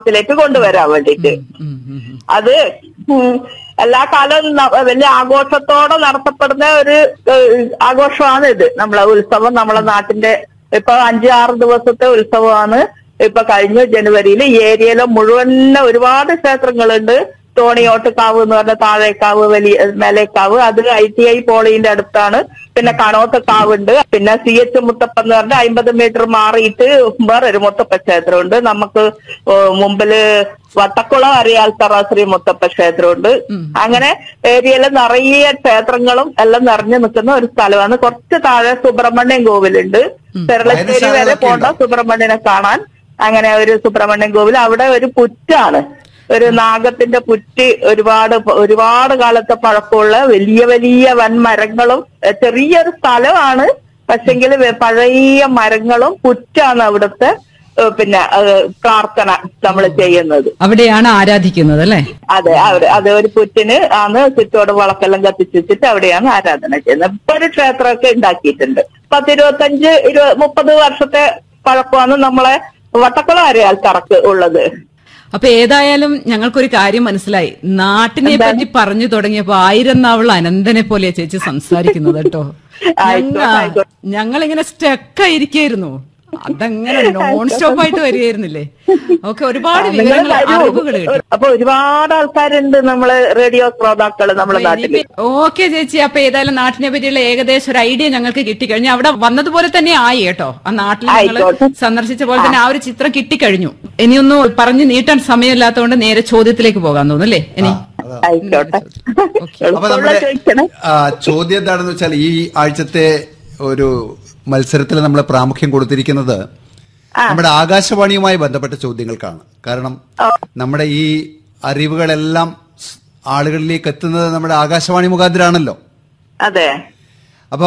ത്തിലേക്ക് കൊണ്ടുവരാൻ വേണ്ടിയിട്ട് ഉം, ഉം, ഉം. അത് ഉം, എല്ലാ കാലവും ന- വലിയ ആഘോഷത്തോടെ നടത്തപ്പെടുന്ന ഒരു ഏഹ്, ആഘോഷമാണ് ഇത് നമ്മളെ ഉത്സവം നമ്മളെ നാട്ടിന്റെ ഇപ്പൊ അഞ്ച് ആറ് ദിവസത്തെ ഉത്സവമാണ് ഇപ്പൊ കഴിഞ്ഞ ജനുവരിയിൽ ഈ ഏരിയയിലെ മുഴുവൻ ഒരുപാട് ക്ഷേത്രങ്ങളുണ്ട് തോണിയോട്ടുകാവ് എന്ന് പറഞ്ഞ താഴേക്കാവ് വലിയ മേലേക്കാവ് അത് ഐ ടി ഐ പോളിന്റെ അടുത്താണ് പിന്നെ കണോത്തക്കാവ് ഉണ്ട് പിന്നെ സി എച്ച് മുത്തപ്പ എന്ന് പറഞ്ഞ അമ്പത് മീറ്റർ മാറിയിട്ട് വേറൊരു മുത്തപ്പ ക്ഷേത്രമുണ്ട് നമുക്ക് ഏഹ് മുമ്പില് വട്ടക്കുളം അറിയാൽത്തറ ശ്രീ മുത്തപ്പ ക്ഷേത്രമുണ്ട് അങ്ങനെ ഏരിയയിൽ നിറയെ ക്ഷേത്രങ്ങളും എല്ലാം നിറഞ്ഞു നിൽക്കുന്ന ഒരു സ്ഥലമാണ് കുറച്ച് താഴെ സുബ്രഹ്മണ്യം കോവിലുണ്ട് ചെറളശ്ശേരി വരെ വായനശാലകളൊക്കെ പോണ്ട ഉണ്ടോ? സുബ്രഹ്മണ്യനെ കാണാൻ അങ്ങനെ ഒരു സുബ്രഹ്മണ്യം കോവിൽ അവിടെ ഒരു പുറ്റാണ് ഒരു നാഗത്തിന്റെ പുറ്റ് ഒരുപാട് പ- ഒരുപാട് കാലത്തെ പഴക്കമുള്ള വലിയ വലിയ വൻമരങ്ങളും എഹ് ചെറിയൊരു സ്ഥലമാണ് പക്ഷെങ്കിൽ പഴയ മരങ്ങളും പുറ്റാണ് അവിടുത്തെ ഏഹ് പിന്നെ ഏഹ് പ്രാർത്ഥന നമ്മൾ ചെയ്യുന്നത് അവിടെയാണ് ആരാധിക്കുന്നത് അല്ലേ അതെ അവര് അത് ഒരു പുറ്റിന് ആണ് ചുറ്റോട് വിളക്കെല്ലാം കത്തിച്ച് വെച്ചിട്ട് അവിടെയാണ് ആരാധന ചെയ്യുന്നത് ഇപ്പൊ ഒരു ക്ഷേത്രമൊക്കെ ഉണ്ടാക്കിയിട്ടുണ്ട് പത്തിരുപത്തഞ്ച് ഇരു മുപ്പത് വർഷത്തെ പഴക്കമാണ് നമ്മളെ വട്ടക്കുളം അറിയാൽ തറക്ക് ഉള്ളത് അപ്പൊ ഏതായാലും ഞങ്ങൾക്കൊരു കാര്യം മനസ്സിലായി നാട്ടിനെ പറ്റി പറഞ്ഞു തുടങ്ങിയപ്പോ ആയിരം നാവുള്ള അനന്തനെ പോലെയാ ചേച്ചി സംസാരിക്കുന്നത് കേട്ടോ ആയിക്കോട്ടെ, ആയിക്കോട്ടെ. ഞങ്ങൾ ഇങ്ങനെ സ്റ്റക്കായിരിക്കായിരുന്നു അതങ്ങനെ നോൺ സ്റ്റോപ്പ് ആയിട്ട് വരികയായിരുന്നില്ലേ ഓക്കെ ഒരുപാട് നിങ്ങൾ വിവരങ്ങൾ വരൂ. അറിവുകൾ കിട്ടും അപ്പൊ ഒരുപാട് ആൾക്കാരുണ്ട് നമ്മള് റേഡിയോ ശ്രോതാക്കള് നമ്മുടെ നാട്ടില് ഓക്കെ ചേച്ചി അപ്പൊ ഏതായാലും നാട്ടിനെ പറ്റിയുള്ള ഏകദേശം ഒരു ഐഡിയ ഞങ്ങൾക്ക് കിട്ടിക്കഴിഞ്ഞു അവിടെ വന്നതുപോലെ തന്നെ ആയി കേട്ടോ ആ നാട്ടിൽ ഞങ്ങൾ ആയിക്കോട്ടെ. സന്ദർശിച്ച പോലെ തന്നെ ആ ഒരു ചിത്രം കിട്ടിക്കഴിഞ്ഞു ഇനിയൊന്നും പറഞ്ഞു നീട്ടാൻ സമയമില്ലാത്തതുകൊണ്ട് നേരെ ചോദ്യത്തിലേക്ക് പോകാൻ തോന്നുന്നു അല്ലേ ഇനി ആയിക്കോട്ടെ അപ്പൊ എളുപ്പമുള്ള നമ്മുടെ ചോദിക്കണേ ആ, ചോദ്യം എന്താണെന്ന് വെച്ചാൽ ഈ ആഴ്ചത്തെ ഒരു മത്സരത്തിൽ നമ്മൾ പ്രാമുഖ്യം കൊടുത്തിരിക്കുന്നത് നമ്മുടെ ആകാശവാണിയുമായി ബന്ധപ്പെട്ട ചോദ്യങ്ങൾക്കാണ് കാരണം നമ്മുടെ ഈ അറിവുകളെല്ലാം സ് ആളുകളിലേക്ക് എത്തുന്നത് നമ്മുടെ ആകാശവാണി മുഖാന്തരാണല്ലോ അതെ അപ്പോ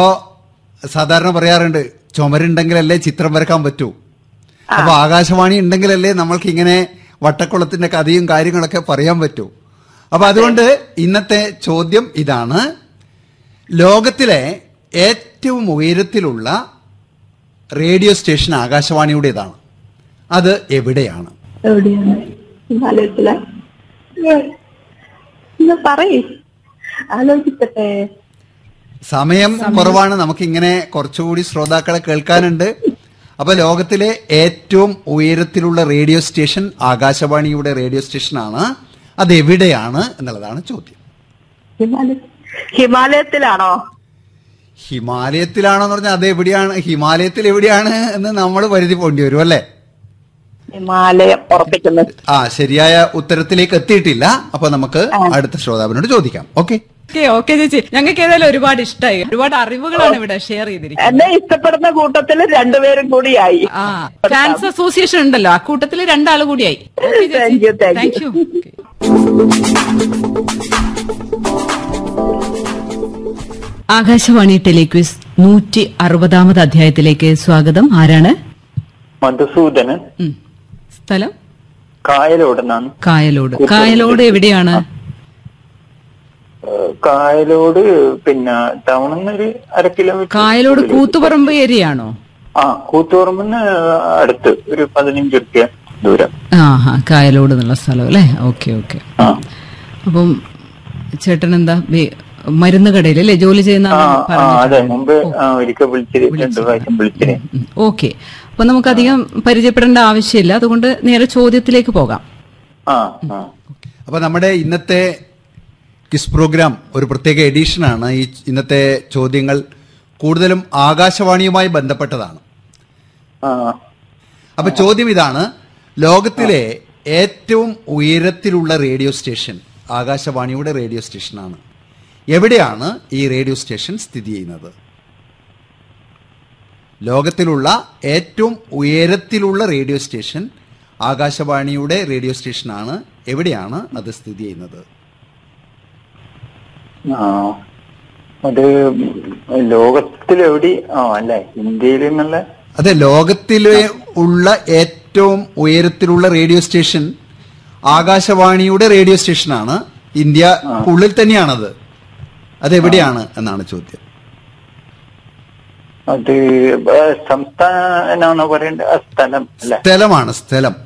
സാധാരണ പറയാറുണ്ട് ചുമരുണ്ടെങ്കിലല്ലേ ചിത്രം വരക്കാൻ പറ്റൂ അപ്പൊ ആകാശവാണി ഉണ്ടെങ്കിലല്ലേ നമ്മൾക്ക് ഇങ്ങനെ വട്ടക്കുളത്തിന്റെ കഥയും കാര്യങ്ങളൊക്കെ പറയാൻ പറ്റൂ അപ്പൊ അതുകൊണ്ട് ഇന്നത്തെ ചോദ്യം ഇതാണ് ലോകത്തിലെ ഏറ്റവും ഉയരത്തിലുള്ള റേഡിയോ സ്റ്റേഷൻ ആകാശവാണിയുടേതാണ് അത് എവിടെയാണ് എവിടെയാണ് ഹിമാലയത്തിലെ ഒന്ന് പറയ് ആലോചിക്കട്ടെ സമയം കുറവാണ് നമുക്ക് ഇങ്ങനെ കുറച്ചുകൂടി ശ്രോതാക്കളെ കേൾക്കാനുണ്ട് അപ്പൊ ലോകത്തിലെ ഏറ്റവും ഉയരത്തിലുള്ള റേഡിയോ സ്റ്റേഷൻ ആകാശവാണിയുടെ റേഡിയോ സ്റ്റേഷനാണ് അത് എവിടെയാണ് എന്നുള്ളതാണ് ചോദ്യം ഹിമാലയ ഹിമാലയത്തിലാണോ ഹിമാലയത്തിലാണോ എന്ന് പറഞ്ഞാൽ അത് എവിടെയാണ് ഹിമാലയത്തിൽ എവിടെയാണ് എന്ന് നമ്മൾ പരിധി പോണ്ടി വരും അല്ലേ ഹിമാലയം ഉറപ്പിക്കുന്നത് ആ ശരിയായ ഉത്തരത്തിലേക്ക് എത്തിയിട്ടില്ല അപ്പൊ നമുക്ക് അടുത്ത ശ്രോതാവിനോട് ചോദിക്കാം ഓക്കെ ഓക്കെ ഓക്കെ ചേച്ചി ഞങ്ങൾക്ക് ഏതായാലും ഒരുപാട് ഇഷ്ടമായി ഒരുപാട് അറിവുകളാണ് ഇവിടെ ഷെയർ ചെയ്തിരിക്കുന്നത് എന്നെ ഇഷ്ടപ്പെടുന്ന കൂട്ടത്തിൽ രണ്ടുപേരും കൂടിയായി ആ ഫാൻസ് അസോസിയേഷൻ ഉണ്ടല്ലോ ആ കൂട്ടത്തിൽ രണ്ടാള് കൂടിയായി Thank you, thank thank you. You Akashvani telequiz നൂറ്റി അറുപതാമത് അധ്യായത്തിലേക്ക് സ്വാഗതം ആരാണ് മധുസൂദനൻ ഉം. സ്ഥലം കായലോട് നിന്നാണ് കായലോട് കായലോട് എവിടെയാണ് ഏഹ് കായലോട് പിന്നെ ടൗണിൽ നിന്ന് ഒരു അര കിലോമീറ്റർ കായലോട് കൂത്തുപറമ്പ് ഏരിയ ആണോ ആ കൂത്തുപറമ്പിന് അടുത്ത് ഒരു പതിനഞ്ച് റുപ്യ ദൂരം ആ ഹാ കായലോട് എന്നുള്ള സ്ഥലം അല്ലേ ഓക്കെ ഓക്കെ ആ അപ്പം ചേട്ടൻ എന്താ വേ- മരുന്ന് കടയിൽ അല്ലേ ജോലി ചെയ്യുന്ന ആ ആ അതെ മുമ്പ് ആ, ഒരിക്കൽ വിളിച്ചിട്ട് രണ്ടു പ്രാവശ്യം വിളിച്ചിന് ഓക്കെ അപ്പൊ നമുക്ക് അധികം പരിചയപ്പെടേണ്ട ആവശ്യമില്ല അതുകൊണ്ട് നേരെ ചോദ്യത്തിലേക്ക് പോകാം ആ ആ അപ്പൊ നമ്മുടെ ഇന്നത്തെ കിസ് പ്രോഗ്രാം ഒരു പ്രത്യേക എഡിഷനാണ് ഈ ഇന്നത്തെ ചോദ്യങ്ങൾ കൂടുതലും ആകാശവാണിയുമായി ബന്ധപ്പെട്ടതാണ് ആ അപ്പൊ ചോദ്യം ഇതാണ് ലോകത്തിലെ ഏറ്റവും ഉയരത്തിലുള്ള റേഡിയോ സ്റ്റേഷൻ ആകാശവാണിയുടെ റേഡിയോ സ്റ്റേഷനാണ് എവിടെയാണ് ഈ റേഡിയോ സ്റ്റേഷൻ സ്ഥിതി ചെയ്യുന്നത് ലോകത്തിലുള്ള ഏറ്റവും ഉയരത്തിലുള്ള റേഡിയോ സ്റ്റേഷൻ ആകാശവാണിയുടെ റേഡിയോ സ്റ്റേഷനാണ് എവിടെയാണ് അത് സ്ഥിതി ചെയ്യുന്നത് ആ അത് ലോകത്തിലെവിടെ ആ അല്ലേ ഇന്ത്യയിൽ എന്നുള്ള അതെ ലോകത്തിലെ ഉള്ള ഏറ്റവും ഉയരത്തിലുള്ള റേഡിയോ സ്റ്റേഷൻ ആകാശവാണിയുടെ റേഡിയോ സ്റ്റേഷനാണ് ഇന്ത്യ ഉള്ളിൽ തന്നെയാണത് അതെവിടെയാണ് എന്നാണ് ചോദ്യം അത് ഏഹ് സംസ്ഥാനാണോ പറയേണ്ടത് ആ സ്ഥലം അല്ലെ സ്ഥലമാണ് സ്ഥലം